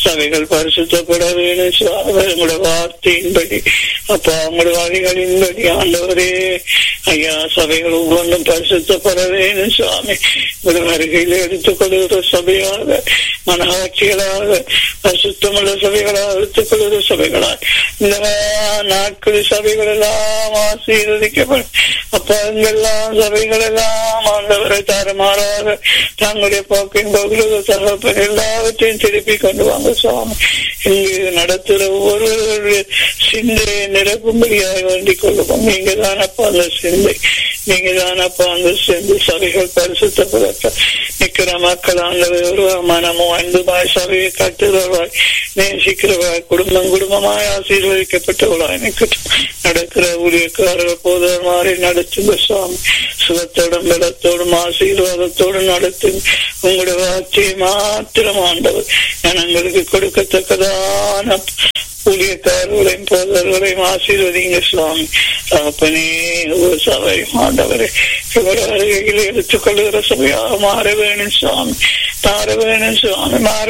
சபைகள் பரிசுத்தப்பட வேணும் சுவாமி உங்களோட வார்த்தையின்படி அப்பா உங்களோட வழிகளின்படி ஆண்டவரே ஐயா சபைகள் ஒவ்வொன்றும் பரிசுத்தப்பட வேணும் சுவாமி உங்களோட வருகையில் எடுத்துக்கொள்கிற சபையாக மனவாட்சிகளாக பரிசுத்தமுள்ள சபைகளாக எடுத்துக்கொள்கிற சபைகளாக இந்த நாட்களில் சபைகள் எல்லாம் ஆசீர்வதிக்கப்படும் அப்பா இங்கெல்லாம் சபைகள் எல்லாம் ஆண்டவரை தரமாறாக தங்களுடைய போக்கின் பகுதியில் தகப்பன் எல்லாவற்றையும் திருப்பி கொண்டு வாங்க சுவாமி இங்கு நடத்துகிற ஒவ்வொருவருடைய சிந்தையை நிரப்பும்படியாக வேண்டிக் கொள்ளுவோம் நீங்க தானப்பா அந்த சிந்தை நீங்க தானப்பா அந்த சிந்தை சபைகள் பரிசுத்தப்படத்த நிக்கிற மக்கள் ஆண்டவர் மனமும் அன்புமாய் சபையை கட்டுறவாய் நேசிக்கிறவாய் குடும்பம் குடும்பமாய் ஆசீர்வதிக்கப்பட்டவளாய் நிற்கட்டும் நடக்கிற ஊழியக்காரர்கள் போதர் மாறி நடத்துங்க சுவாமி சுகத்தோடும் பலத்தோடும் ஆசீர்வாதத்தோடும் நடத்துங்க உங்களுடைய வார்த்தையை மாத்திரம் ஆண்டவர் ஜனங்களுக்கு கொடுக்கத்தக்கதான ஊழியக்காரர்களையும் போதர்களையும் ஆசீர்வதிங்க சுவாமி தகப்பனே ஒரு சபை ஆண்டவரை இவருடைய அருகில் எடுத்துக்கொள்கிற சபையாக மாற வேணும் சுவாமி மாற வேணும் சுவாமி மாற